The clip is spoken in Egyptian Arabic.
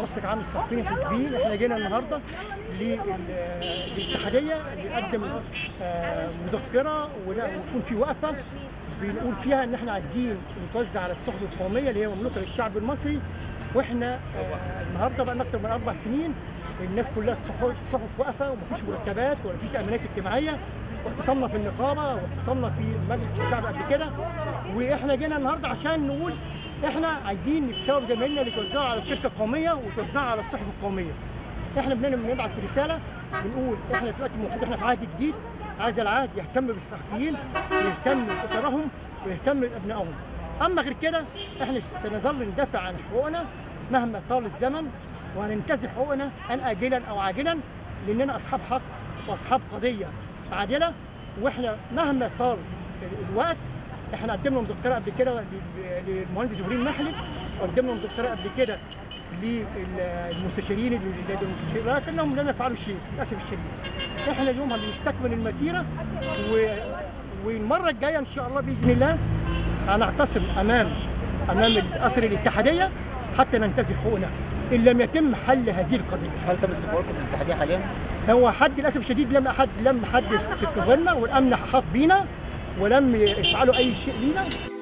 المنسق العام للصحفيين الحزبيين احنا جينا النهارده لل- للاتحاديه نقدم آه، مذكره ون- ويكون في وقفه بنقول فيها ان احنا عايزين نتوزع على الصحف القوميه اللي هي مملوكه للشعب المصري واحنا آه، النهارده بقى اكتر من اربع سنين الناس كلها الصحف الصحف واقفه ومفيش مرتبات ولا في تامينات اجتماعيه واعتصمنا في النقابه واعتصمنا في مجلس الشعب قبل كده واحنا جينا النهارده عشان نقول احنا عايزين نتساوى زمايلنا اللي توزعوا على الشركه القوميه وتوزعوا على الصحف القوميه. احنا بنبعت بنبعت رساله بنقول احنا دلوقتي المفروض احنا في عهد جديد هذا العهد يهتم بالصحفيين ويهتم باسرهم ويهتم بابنائهم. اما غير كده احنا سنظل ندافع عن حقوقنا مهما طال الزمن وهننتزع حقوقنا ان اجلا او عاجلا لاننا اصحاب حق واصحاب قضيه عادله واحنا مهما طال الوقت احنا قدمنا مذكره قبل كده لل- للمهندس ابراهيم محلف وقدمنا مذكره قبل كده للمستشارين اللي لدى المستشارين لكنهم لم يفعلوا شيء للاسف الشديد. احنا اليوم هنستكمل المسيره و... والمره الجايه ان شاء الله باذن الله هنعتصم امام امام القصر الاتحاديه حتى ننتزع حقوقنا ان لم يتم حل هذه القضيه. هل تم استقراركم في الاتحاديه حاليا؟ هو حد للاسف الشديد لم حد لم حد يستقبلنا والامن احاط بينا ولم يفعلوا اي شيء لينا